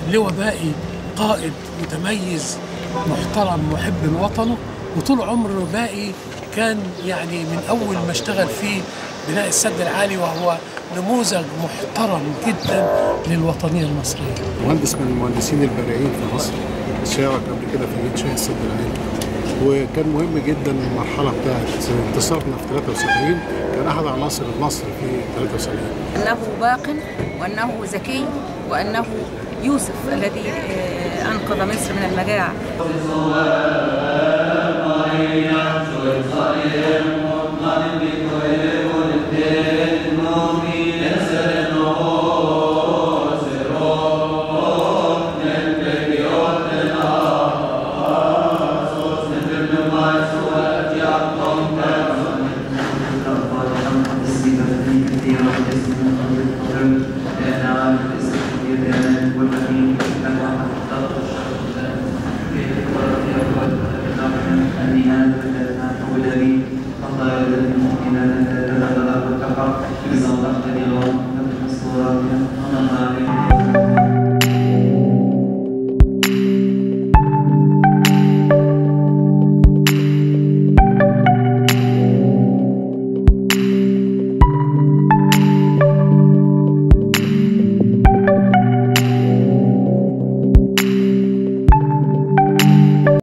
لواء بائي قائد متميز محترم محب لوطنه وطول عمره باقي كان يعني من اول ما اشتغل في بناء السد العالي وهو نموذج محترم جدا للوطنيه المصريه. مهندس من المهندسين البارعين في مصر شارك قبل كده في انشاء السد العالي وكان مهم جدا المرحله بتاعت انتصارنا في 73 كان احد عناصر النصر في 73 انه باق وانه ذكي وانه يوسف الذي انقذ مصر من المجاعه Amen.